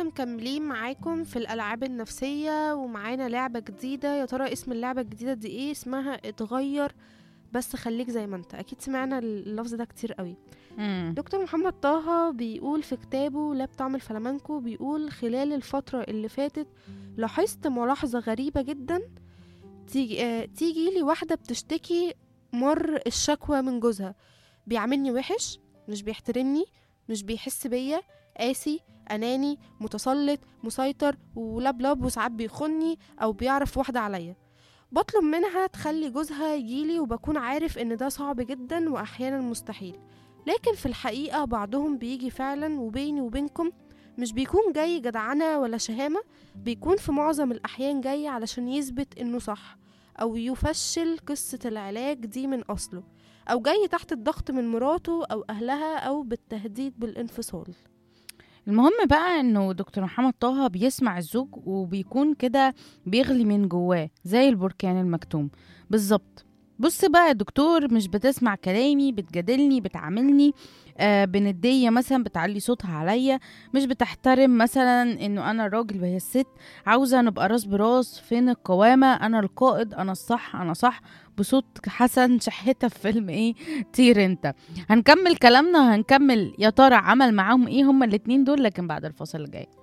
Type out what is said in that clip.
مكملين معاكم في الألعاب النفسية ومعانا لعبة جديدة يا ترى اسم اللعبة الجديدة دي ايه اسمها اتغير بس خليك زي ما انت اكيد سمعنا اللفظ ده كتير قوي مم. دكتور محمد طه بيقول في كتابه لا بطعم الفلامنكو بيقول خلال الفترة اللي فاتت لاحظت ملاحظة غريبة جدا تيجي, آه تيجي لي واحدة بتشتكي مر الشكوى من جوزها بيعاملني وحش مش بيحترمني مش بيحس بيا قاسي أناني متسلط مسيطر ولبلب وساعات بيخني أو بيعرف واحدة عليا بطلب منها تخلي جوزها يجيلي وبكون عارف إن ده صعب جدا وأحيانا مستحيل لكن في الحقيقة بعضهم بيجي فعلا وبيني وبينكم مش بيكون جاي جدعنة ولا شهامة بيكون في معظم الأحيان جاي علشان يثبت إنه صح أو يفشل قصة العلاج دي من أصله أو جاي تحت الضغط من مراته أو أهلها أو بالتهديد بالانفصال المهم بقى انه دكتور محمد طه بيسمع الزوج وبيكون كده بيغلي من جواه زي البركان المكتوم بالظبط بص بقى يا دكتور مش بتسمع كلامي بتجادلني بتعاملني آه بندية مثلا بتعلي صوتها عليا مش بتحترم مثلا انه انا الراجل وهي الست عاوزة نبقى راس براس فين القوامة انا القائد انا الصح انا صح بصوت حسن شحتة في فيلم ايه طير انت هنكمل كلامنا وهنكمل يا ترى عمل معاهم ايه هما الاتنين دول لكن بعد الفاصل الجاي